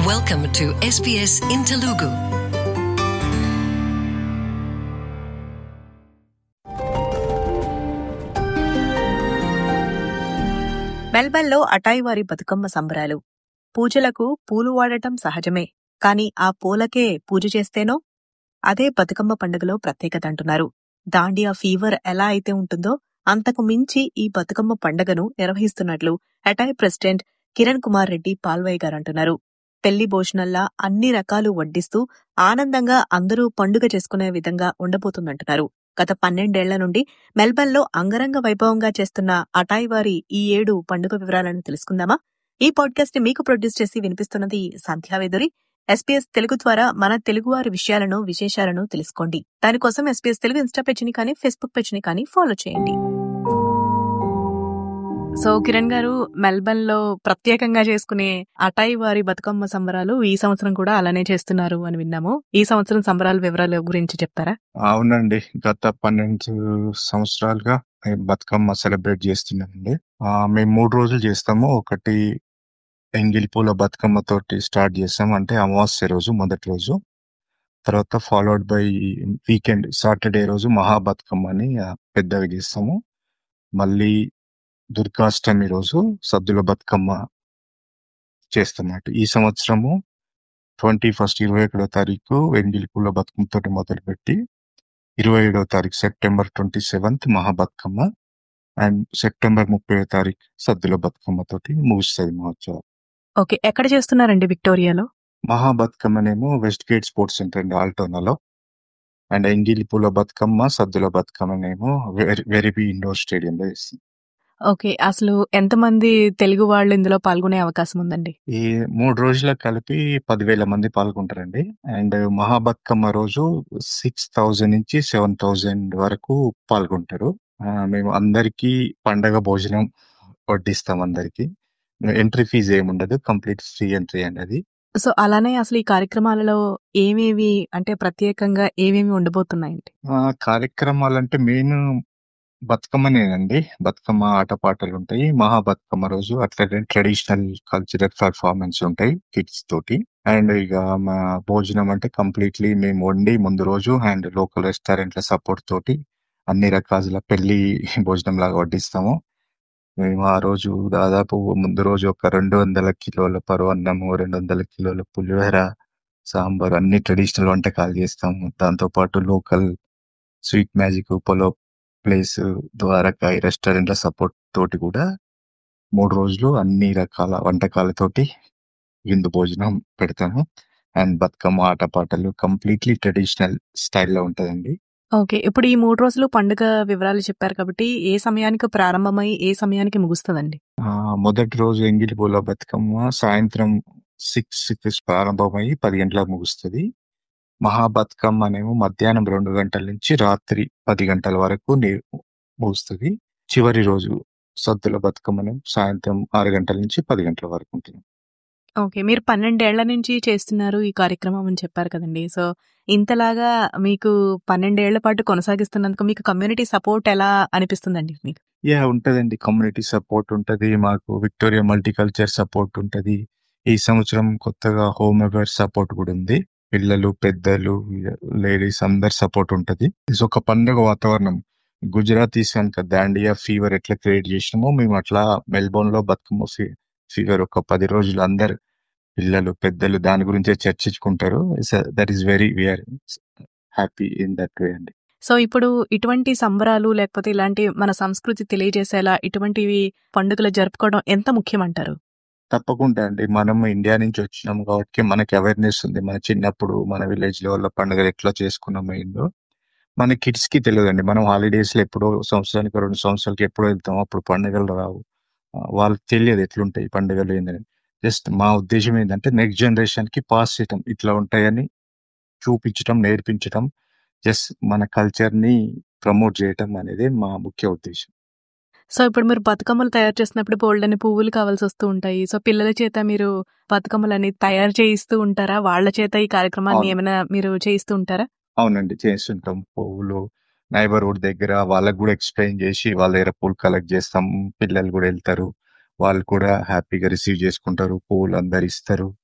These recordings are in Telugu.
Welcome to SBS in Telugu. మెల్బర్న్లో అటాయివారి Bathukamma సంబరాలు పూజలకు పూలు వాడటం సహజమే కాని ఆ పూలకే పూజ చేస్తేనో అదే బతుకమ్మ పండుగలో ప్రత్యేకత అంటున్నారు దాండియా ఫీవర్ ఎలా అయితే ఉంటుందో అంతకు మించి ఈ బతుకమ్మ పండుగను నిర్వహిస్తున్నట్లు అటాయ్ ప్రెసిడెంట్ కిరణ్ కుమార్ రెడ్డి పాల్వయ్య గారు అంటున్నారు పెళ్లి భోజనల్లా అన్ని రకాలు వడ్డిస్తూ ఆనందంగా అందరూ పండుగ చేసుకునే విధంగా ఉండబోతుందంటున్నారు గత పన్నెండేళ్ల నుండి మెల్బర్న్లో అంగరంగ వైభవంగా చేస్తున్న అటాయ్ వారి ఈ ఏడు పండుగ వివరాలను తెలుసుకుందామా ఈ పాడ్కాస్ట్ ని మీకు ప్రొడ్యూస్ చేసి వినిపిస్తున్నది సంధ్యావేదురి ఎస్పీఎస్ తెలుగు ద్వారా మన తెలుగువారి విషయాలను విశేషాలను తెలుసుకోండి దానికోసం ఎస్పీఎస్ తెలుగు ఇన్స్టా పేజ్ని కానీ ఫేస్బుక్ పేజ్ని కానీ ఫాలో చేయండి సో కిరణ్ గారు మెల్బర్న్ లో ప్రత్యేకంగా చేసుకునే అటాయి వారి బతుకమ్మ సంబరాలు ఈ సంవత్సరం కూడా అలానే చేస్తున్నారు అని విన్నాము ఈ సంవత్సరం సంబరాల వివరాల గురించి చెప్తారా అవునండి గత పన్నెండు సంవత్సరాలుగా మేము బతుకమ్మ సెలబ్రేట్ చేస్తున్నామండి ఆ, మేము మూడు రోజులు చేస్తాము ఒకటి ఎంగిలి పూల బతుకమ్మ తోటి స్టార్ట్ చేస్తాం అంటే అమావాస్య రోజు మొదటి రోజు తర్వాత ఫాలోడ్ బై వీకెండ్ సాటర్డే రోజు మహా బతుకమ్మ అని ఆ, పెద్దగా చేస్తాము మళ్ళీ దుర్గాష్టమి రోజు సద్దుల బతుకమ్మ చేస్తామన్నమాట ఈ సంవత్సరము ట్వంటీ ఫస్ట్ ఇరవై ఒకటో తారీఖు ఎంగిలి పూల బతుకమ్మ తోటి మొదలుపెట్టి ఇరవై ఏడవ తారీఖు September twenty seventh Mahabathukamma and September ముప్పై తారీఖు సద్దుల బతుకమ్మ తోటి ముగుస్తుంది మహోత్సవం ఓకే ఎక్కడ చేస్తున్నారండి విక్టోరియాలో మహాబతుకమ్మనేమో వెస్ట్ గేట్ స్పోర్ట్స్ సెంటర్ అండి ఆల్టోనాలో అండ్ ఎంగిలి పూల బతుకమ్మ సద్దుల బతుకమ్మనేమో వెరిబి ఇండోర్ స్టేడియంలో వేస్తుంది ఓకే అసలు ఎంతమంది తెలుగు వాళ్ళు ఇందులో పాల్గొనే అవకాశం ఉందండి ఈ మూడు రోజులకు కలిపి పదివేల మంది పాల్గొంటారండి అండ్ మహాబతుకమ్మ రోజు సిక్స్ థౌజండ్ నుంచి సెవెన్ థౌజండ్ వరకు పాల్గొంటారు ఆ, మేము అందరికీ పండగ భోజనం వడ్డిస్తాం అందరికి ఎంట్రీ ఫీజు ఏమి ఉండదు కంప్లీట్ ఫ్రీ ఎంట్రీ అండి అది సో అలానే అసలు ఈ కార్యక్రమాలలో ఏమేవి అంటే ప్రత్యేకంగా ఏమేమి ఉండబోతున్నాయండి ఆ, కార్యక్రమాలంటే మెయిన్ బతుకమ్మనేనండి బతుకమ్మ ఆటపాటలు ఉంటాయి మహా బతుకమ్మ రోజు అట్లనే ట్రెడిషనల్ కల్చరల్ పర్ఫార్మెన్స్ ఉంటాయి కిడ్స్ తోటి అండ్ ఇక మా భోజనం అంటే కంప్లీట్లీ మేము వండి ముందు రోజు అండ్ లోకల్ రెస్టారెంట్ల సపోర్ట్ తోటి అన్ని రకాల పెళ్లి భోజనం లాగా వడ్డిస్తాము మేము ఆ రోజు దాదాపు ముందు రోజు ఒక రెండు వందల కిలోల పరువన్నము రెండు వందల కిలోల పులిహోర సాంబార్ అన్ని ట్రెడిషనల్ వంటకాలు చేస్తాము దాంతో పాటు local sweet magic polo place Dwaraka ఈ రెస్టారెంట్ల సపోర్ట్ తోటి కూడా మూడు రోజులు అన్ని రకాల వంటకాలతోటి విందు భోజనం పెడతాము అండ్ బతుకమ్మ ఆటపాటలు కంప్లీట్లీ ట్రెడిషనల్ స్టైల్లో ఉంటదండి ఓకే ఇప్పుడు ఈ మూడు రోజులు పండుగ వివరాలు చెప్పారు కాబట్టి ఏ సమయానికి ప్రారంభమై ఏ సమయానికి ముగుస్తుందండి ఆ, మొదటి రోజు ఎంగిలి పూల బతుకమ్మ సాయంత్రం సిక్స్ సిక్స్ ప్రారంభమై పది గంటలకు ముగుస్తుంది మహా బతుకమ్మ అనేమో మధ్యాహ్నం రెండు గంటల నుంచి రాత్రి పది గంటల వరకు ని- ముగుస్తుంది చివరి రోజు సద్దుల బతుకమ్మను సాయంత్రం ఆరు గంటల నుంచి పది గంటల వరకు ఉంటుంది ఓకే మీరు పన్నెండేళ్ల నుంచి చేస్తున్నారు ఈ కార్యక్రమం అని చెప్పారు కదండి సో ఇంతలాగా మీకు పన్నెండేళ్ల పాటు కొనసాగిస్తున్నందుకు మీకు కమ్యూనిటీ సపోర్ట్ ఎలా అనిపిస్తుందండి మీకు యా ఉంటదండి కమ్యూనిటీ సపోర్ట్ ఉంటది మాకు విక్టోరియా మల్టీకల్చర్ సపోర్ట్ ఉంటది ఈ సంవత్సరం కొత్తగా హోమ్ అవేర్ సపోర్ట్ కూడా ఉంది పిల్లలు పెద్దలు లేడీస్ అందరి సపోర్ట్ ఉంటది ఇది ఒక పండుగ వాతావరణం గుజరాతీస్ కనుక దాండియా ఫీవర్ ఎట్లా క్రియేట్ చేసినామో మేము అట్లా మెల్బోర్న్ లో బతుకమ్మ ఫీ- ఫీవర్ ఒక పది రోజులు అందరు పిల్లలు పెద్దలు దాని గురించే చర్చించుకుంటారు that is very we're happy in that way అండి సో ఇప్పుడు ఇటువంటి సంబరాలు లేకపోతే ఇలాంటి మన సంస్కృతి తెలియజేసేలా ఇటువంటివి పండుగలు జరుపుకోవడం ఎంత ముఖ్యమంటారు తప్పకుండా అండి మనం ఇండియా నుంచి వచ్చినాం కాబట్టి మనకి అవేర్నెస్ ఉంది మన చిన్నప్పుడు మన విలేజ్ లో వాళ్ళ పండుగలు ఎట్లా చేసుకున్నాం ఏందో మన కిడ్స్ కి తెలియదండి మనం హాలిడేస్ లో ఎప్పుడో సంవత్సరానికి రెండు సంవత్సరాలకి ఎప్పుడో వెళ్తాం అప్పుడు పండుగలు రావు ఆ, వాళ్ళకి తెలియదు ఎట్లుంటాయి ఈ పండుగలు ఏందని జస్ట్ మా ఉద్దేశం ఏంటంటే నెక్స్ట్ జనరేషన్ కి పాస్ చేయటం ఇట్లా ఉంటాయని చూపించటం నేర్పించటం జస్ట్ మన కల్చర్ ని ప్రమోట్ చేయటం అనేది మా ముఖ్య ఉద్దేశం సో ఇప్పుడు మీరు బతుకమ్మలు తయారు చేసినప్పుడు బోల్డని పువ్వులు కావాల్సి వస్తూ ఉంటాయి సో పిల్లల చేత మీరు బతుకమ్మలని తయారు చేయిస్తూ ఉంటారా వాళ్ళ చేత ఈ కార్యక్రమాన్ని అవును. ఏమైనా మీరు చేయిస్తూ ఉంటారా అవునండి చేస్తుంటాం పువ్వులు నైబర్హుడ్ దగ్గర వాళ్ళకు కూడా ఎక్స్ప్లెయిన్ చేసి వాళ్ళ దగ్గర పూలు కలెక్ట్ చేస్తాం పిల్లలు కూడా వెళ్తారు వాళ్ళు కూడా హ్యాపీగా రిసీవ్ చేసుకుంటారు పువ్వులు అందరు ఇస్తారు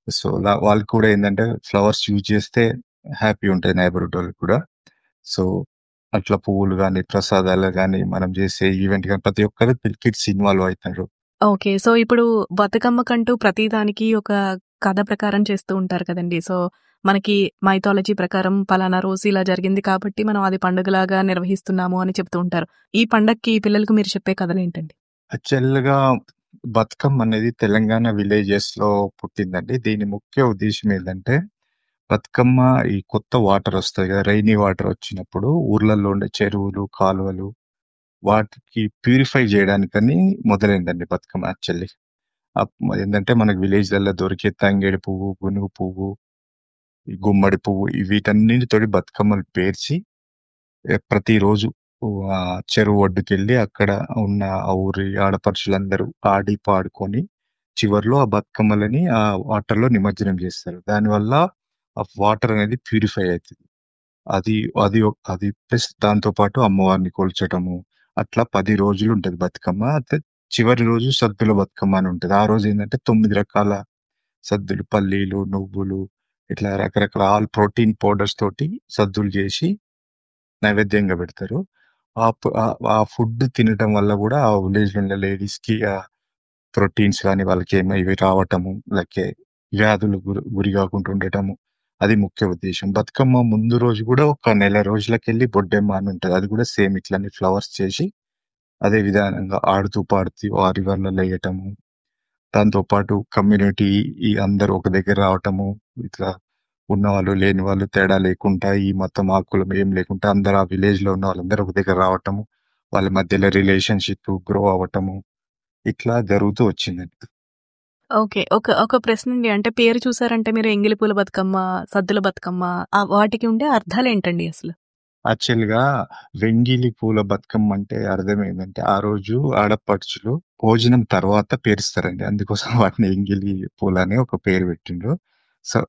సో లా- వాళ్ళకి కూడా ఏంటంటే ఫ్లవర్స్ యూజ్ చేస్తే హ్యాపీ ఉంటుంది నైబర్హుడ్ వాళ్ళకి కూడా సో అట్లా పువ్వులు కానీ ప్రసాదాలు కానీ మనం చేసే ఈవెంట్ కానీ ప్రతి ఒక్కరు కిడ్స్ ఇన్వాల్వ్ అవుతారు ఓకే సో ఇప్పుడు బతుకమ్మకంటూ ప్రతి దానికి ఒక కథ ప్రకారం చేస్తూ ఉంటారు కదండి సో మనకి మైథాలజీ ప్రకారం పలానా రోజు ఇలా జరిగింది కాబట్టి మనం అది పండుగలాగా నిర్వహిస్తున్నాము అని చెప్తూ ఉంటారు ఈ పండక్కి ఈ పిల్లలకు మీరు చెప్పే కథలు ఏంటండి యాక్చువల్ గా బతుకమ్మ అనేది తెలంగాణ విలేజెస్ లో పుట్టిందండి దీని ముఖ్య ఉద్దేశం ఏంటంటే బతుకమ్మ ఈ కొత్త వాటర్ వస్తాయి కదా రైనీ వాటర్ వచ్చినప్పుడు ఊర్లలో ఉండే చెరువులు కాలువలు వాటికి ప్యూరిఫై చేయడానికని మొదలైందండి బతుకమ్మ యాక్చువల్లీ ఏంటంటే మనకి విలేజ్లలో దొరికే తంగేడు పువ్వు గునుగు పువ్వు ఈ గుమ్మడి పువ్వు ఈ వీటన్నిటితోటి బతుకమ్మలు పేర్చి ఏ, ప్రతిరోజు ఆ చెరువు ఒడ్డుకెళ్ళి అక్కడ ఉన్న ఆ ఊరి ఆడపడుచులందరూ ఆడి పాడుకొని చివర్లో ఆ బతుకమ్మలని ఆ వాటర్ లో నిమజ్జనం చేస్తారు దానివల్ల ఆ వాటర్ అనేది ప్యూరిఫై అవుతుంది అది అది ఒక- అది ప్లస్ దాంతో పాటు అమ్మవారిని కొల్చటము అట్లా పది రోజులు ఉంటది బతుకమ్మ అయితే చివరి రోజు సద్దుల బతుకమ్మ అని ఉంటది ఆ రోజు ఏంటంటే తొమ్మిది రకాల సద్దులు పల్లీలు నువ్వులు ఇట్లా రకరకాల ఆల్ ప్రోటీన్ పౌడర్స్ తోటి సద్దులు చేసి నైవేద్యంగా పెడతారు ఆ పు- ఆ- ఆ ఫుడ్ తినటం వల్ల కూడా ఆ విలేజ్ లో ఉండే లేడీస్ కి ఆ ప్రోటీన్స్ కానీ వాళ్ళకి ఏమో ఇవి రావటము లైక్ వ్యాధులు గురి గురి కాకుండా ఉండటము అది ముఖ్య ఉద్దేశం బతుకమ్మ ముందు రోజు కూడా ఒక నెల రోజులకెళ్ళి బొడ్డెమ్మ అని ఉంటది అది కూడా సేమ్ ఇట్లానే ఫ్లవర్స్ చేసి అదే విధానంగా ఆడుతూ పాడుతూ ఆ రివర్లలో వేయటము దాంతో పాటు కమ్యూనిటీ ఈ అందరూ ఒక దగ్గర రావటము ఇట్లా ఉన్న వాళ్ళు లేని వాళ్ళు తేడా లేకుండా ఈ మొత్తం ఆకులం ఏం లేకుండా అందరూ ఆ విలేజ్ లో ఉన్న వాళ్ళందరూ ఒక దగ్గర రావటము వాళ్ళ మధ్యలో రిలేషన్షిప్ గ్రో అవ్వటము ఇట్లా జరుగుతూ వచ్చిందండి ఓకే ఒక ఒక ప్రశ్న అండి అంటే పేరు చూసారంటే మీరు ఎంగిలి పూల బతుకమ్మ సద్దుల బతుకమ్మ ఆ వాటికి ఉండే అర్థాలు ఏంటండి అసలు యాక్చువల్ గా వెంగిలి పూల బతుకమ్మ అంటే అర్థం ఏంటంటే ఆ రోజు ఆడపడుచులు భోజనం తర్వాత పేరుస్తారండి అందుకోసం వాటిని ఎంగిలి పూల అని ఒక పేరు పెట్టిండ్రు సో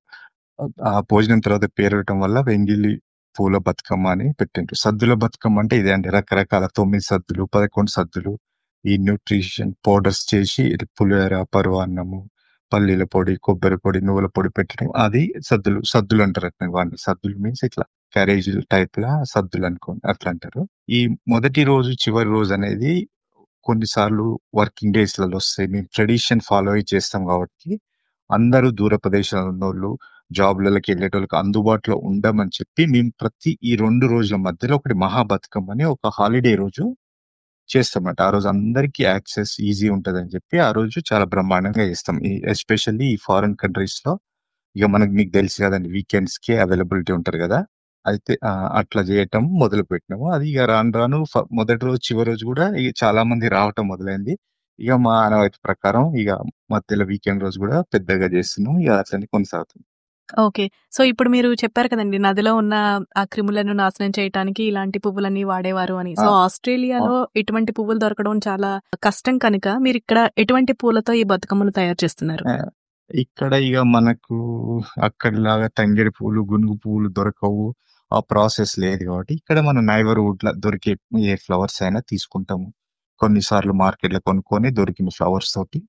ఆ భోజనం తర్వాత పేరవటం వల్ల వెంగిలి పూల బతుకమ్మ అని పెట్టిండ్రు సద్దుల బతుకమ్మ అంటే ఇదే అండి రకరకాల తొమ్మిది సద్దులు పదకొండు సద్దులు ఈ న్యూట్రిషన్ పౌడర్స్ చేసి ఇది పులిహోర పరువాన్నము పల్లీల పొడి కొబ్బరి పొడి నువ్వుల పొడి పెట్టడం అది సద్దులు సద్దులు అంటారు అట్లా వాడిని సద్దులు మీన్స్ ఇట్లా క్యారేజ్ టైప్ లా సద్దులు అనుకోండి అట్లా అంటారు ఈ మొదటి రోజు చివరి రోజు అనేది కొన్నిసార్లు వర్కింగ్ డేస్ లలో వస్తాయి మేము ట్రెడిషన్ ఫాలో అయి చేస్తాం కాబట్టి అందరూ దూర ప్రదేశాల్లో ఉన్నోళ్ళు జాబ్లకి వెళ్ళేటోళ్ళకి అందుబాటులో ఉండమని చెప్పి మేము ప్రతి ఈ రెండు రోజుల మధ్యలో ఒకటి మహా బతుకమ్మ అని ఒక హాలిడే రోజు చేస్తామట ఆ రోజు అందరికీ యాక్సెస్ ఈజీ ఉంటదని చెప్పి ఆ రోజు చాలా బ్రహ్మాండంగా చేస్తాం ఎస్పెషల్లీ ఈ ఫారిన్ కంట్రీస్ లో ఇక మనకి మీకు తెలుసు కదండి వీకెండ్స్ కి అవైలబిలిటీ ఉంటారు కదా అయితే ఆ, అట్లా చేయటం మొదలు పెట్టినాము అది ఇక రాను రాను ఫ- మొదటి రోజు చివరి రోజు కూడా ఇక చాలా మంది రావటం మొదలైంది ఇక మా ఆనవాయితీ ప్రకారం ఇక మధ్యలో వీకెండ్ రోజు కూడా పెద్దగా చేస్తున్నాం ఇక అట్లనే కొనసాగుతుంది ఓకే సో ఇప్పుడు మీరు చెప్పారు కదండి నదిలో ఉన్న ఆ క్రిములను నాశనం చేయడానికి ఇలాంటి పువ్వులన్నీ వాడేవారు అని సో ఆ, ఆస్ట్రేలియాలో ఇటువంటి పువ్వులు దొరకడం చాలా కష్టం కనుక మీరు ఇక్కడ ఎటువంటి పూలతో ఈ బతుకమ్మలు తయారు చేస్తున్నారు ఆ, ఇక్కడ ఇక మనకు అక్కడిలాగా తంగేడి పువ్వులు గునుగు పువ్వులు దొరకవు ఆ ప్రాసెస్ లేదు కాబట్టి ఇక్కడ మన నైబర్హుడ్ లో దొరికే ఏ ఫ్లవర్స్ అయినా తీసుకుంటాము కొన్నిసార్లు మార్కెట్ లో కొనుక్కొని దొరికిన ఫ్లవర్స్ తోటి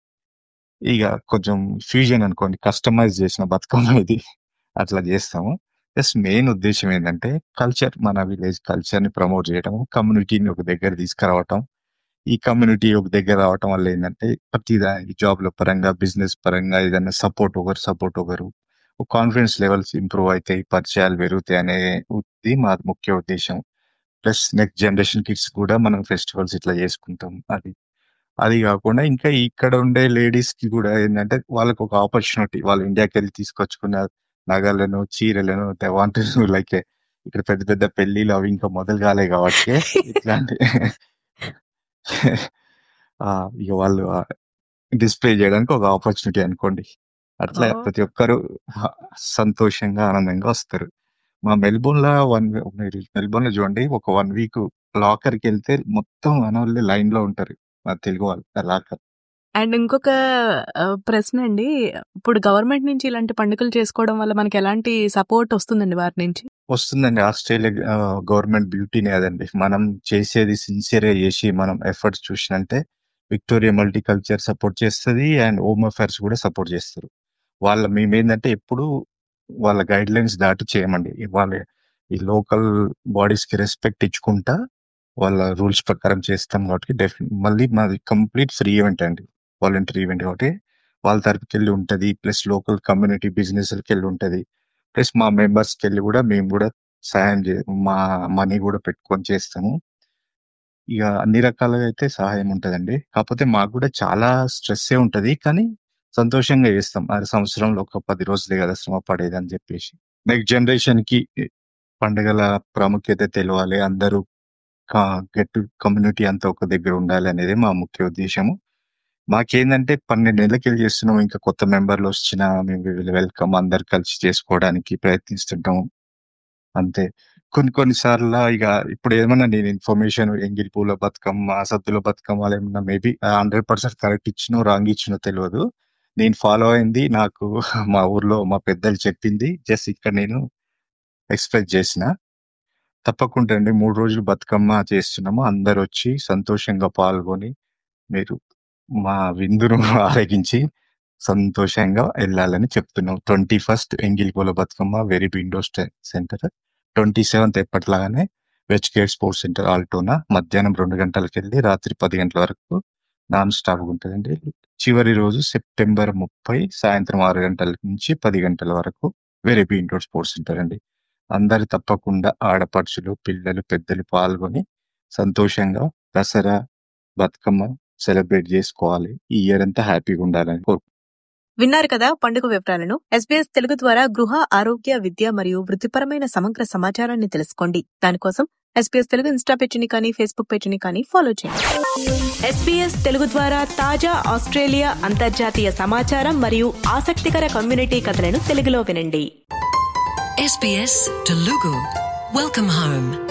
ఇక కొంచెం ఫ్యూజన్ అనుకోండి కస్టమైజ్ చేసిన బతుకమ్మ ఇది అట్లా చేస్తాము జస్ట్ మెయిన్ ఉద్దేశం ఏంటంటే కల్చర్ మన విలేజ్ కల్చర్ ని ప్రమోట్ చేయడం కమ్యూనిటీని ఒక దగ్గర తీసుకురావటం ఈ కమ్యూనిటీ ఒక దగ్గర రావటం వల్ల ఏంటంటే ప్రతి దానికి జాబ్ల పరంగా బిజినెస్ పరంగా ఏదైనా సపోర్ట్ ఒకరు సపోర్ట్ ఒకరు కాన్ఫిడెన్స్ లెవెల్స్ ఇంప్రూవ్ అవుతాయి పరిచయాలు పెరుగుతాయి అనే ఇది మా ముఖ్య ఉద్దేశం ప్లస్ నెక్స్ట్ జనరేషన్ కిడ్స్ కూడా మనం ఫెస్టివల్స్ ఇట్లా చేసుకుంటాం అది అది కాకుండా ఇంకా ఇక్కడ ఉండే లేడీస్ కి కూడా ఏంటంటే వాళ్ళకి ఒక ఆపర్చునిటీ వాళ్ళు ఇండియాకి వెళ్ళి తీసుకొచ్చుకున్న నగలను చీరలను వాంట్ లైక్ ఇక్కడ పెద్ద పెద్ద పెళ్లిలు అవి ఇంకా మొదలు కాలే కాబట్టి ఇట్లాంటి ఆ, ఇక వాళ్ళు డిస్ప్లే చేయడానికి ఒక ఆపర్చునిటీ అనుకోండి అట్లా ఓ. ప్రతి ఒక్కరు హ- సంతోషంగా ఆనందంగా వస్తారు మా మెల్బోర్న్ లో వన్ మీరు మెల్బోర్న్ లో చూడండి ఒక వన్ వీక్ లాకర్ కి వెళ్తే మొత్తం మనోళ్ళు లైన్ లో ఉంటారు మా తెలుగు వాళ్ళు లాకర్ అండ్ ఇంకొక ఆ, ప్రశ్న అండి ఇప్పుడు గవర్నమెంట్ నుంచి ఇలాంటి పండుగలు చేసుకోవడం వల్ల మనకి ఎలాంటి సపోర్ట్ వస్తుందండి వారి నుంచి వస్తుందండి ఆస్ట్రేలియా గవర్నమెంట్ బ్యూటీనే అదండి మనం చేసేది సిన్సియర్ గా చేసి మనం ఎఫర్ట్స్ చూసినంటే విక్టోరియా మల్టీ కల్చర్ సపోర్ట్ చేస్తుంది అండ్ హోమ్ అఫైర్స్ కూడా సపోర్ట్ చేస్తారు వాళ్ళ మేమేందంటే ఎప్పుడు వాళ్ళ గైడ్ లైన్స్ దాటి చేయమండి వాళ్ళ ఈ లోకల్ బాడీస్ కి రెస్పెక్ట్ ఇచ్చుకుంటా వాళ్ళ రూల్స్ ప్రకారం చేస్తాం కాబట్టి డెఫినెట్ మళ్ళీ మాది కంప్లీట్ ఫ్రీ ఈవెంట్ అండి వాలంటరీ ఈవెంట్ కాబట్టి వాళ్ళ తరపుకి వెళ్ళి ఉంటది ప్లస్ లోకల్ కమ్యూనిటీ బిజినెస్ వెళ్ళి ఉంటది ప్లస్ మా మెంబర్స్ కి వెళ్ళి కూడా మేము కూడా సహాయం చే మా మనీ కూడా పెట్టుకొని చేస్తాము ఇక అన్ని రకాలుగా అయితే సహాయం ఉంటదండి కాకపోతే మాకు కూడా చాలా స్ట్రెస్ ఏ ఉంటది కానీ సంతోషంగా చేస్తాం అది సంవత్సరంలో ఒక పది రోజులే కదా శ్రమ పడేది అని చెప్పేసి నెక్స్ట్ జనరేషన్ కి పండుగల ప్రాముఖ్యత తెలియాలి అందరూ గెట్ కమ్యూనిటీ అంతా ఒక దగ్గర ఉండాలి అనేది మా ముఖ్య ఉద్దేశము మాకేందంటే పన్నెండు నెలలకి వెళ్ళి చేస్తున్నాం ఇంకా కొత్త మెంబర్లు వచ్చినా మేము వెల్కమ్ అందరు కలిసి చేసుకోవడానికి ప్రయత్నిస్తుంటాం అంతే కొన్ని కొన్ని సార్లు ఇక ఇప్పుడు ఏమన్నా నేను ఇన్ఫర్మేషన్ ఎంగిల్ పూల బతుకమ్మ సద్దుల బతుకమ్మ ఏమన్నా మేబీ హండ్రెడ్ పర్సెంట్ కరెక్ట్ ఇచ్చినో రాంగ్ ఇచ్చినో తెలియదు నేను ఫాలో అయింది నాకు మా ఊర్లో మా పెద్దలు చెప్పింది జస్ట్ ఇక్కడ నేను ఎక్స్ప్రెస్ చేసిన తప్పకుండా అండి మూడు రోజులు బతుకమ్మ చేస్తున్నాము అందరు వచ్చి సంతోషంగా పాల్గొని మీరు మా విందును ఆరగించి సంతోషంగా వెళ్ళాలని చెప్తున్నాం ట్వంటీ ఫస్ట్ ఎంగిల్పోల Bathukamma very window centre twenty seventh ఎప్పటిలాగానే వెచ్కేట్ స్పోర్ట్స్ సెంటర్ ఆల్టోనా మధ్యాహ్నం రెండు గంటలకు వెళ్ళి రాత్రి పది గంటల వరకు నాన్ స్టాప్ ఉంటుందండి చివరి రోజు సెప్టెంబర్ ముప్పై సాయంత్రం ఆరు గంటల నుంచి పది గంటల వరకు వెరీ ఇండోర్ స్పోర్ట్స్ సెంటర్ అండి అందరు తప్పకుండా ఆడపడుచులు పిల్లలు పెద్దలు పాల్గొని సంతోషంగా దసరా బతుకమ్మ సెలబ్రేట్ చేసుకోవాలి ఈ ఇయర్ అంతా హ్యాపీగా ఉండాలని కోరుకుంటున్నాను విన్నారు కదా పండుగ వివరాలను ఎస్బీఎస్ తెలుగు ద్వారా గృహ ఆరోగ్య విద్య మరియు వృత్తిపరమైన సమగ్ర సమాచారాన్ని తెలుసుకోండి దానికోసం ఎస్బీఎస్ తెలుగు ఇన్స్టా పేజీని కానీ ఫేస్బుక్ పేజీని కానీ ఫాలో చేయండి ఎస్బీఎస్ తెలుగు ద్వారా తాజా ఆస్ట్రేలియా అంతర్జాతీయ సమాచారం మరియు ఆసక్తికర కమ్యూనిటీ కథలను తెలుగులో వినండి SBS Telugu. Welcome home.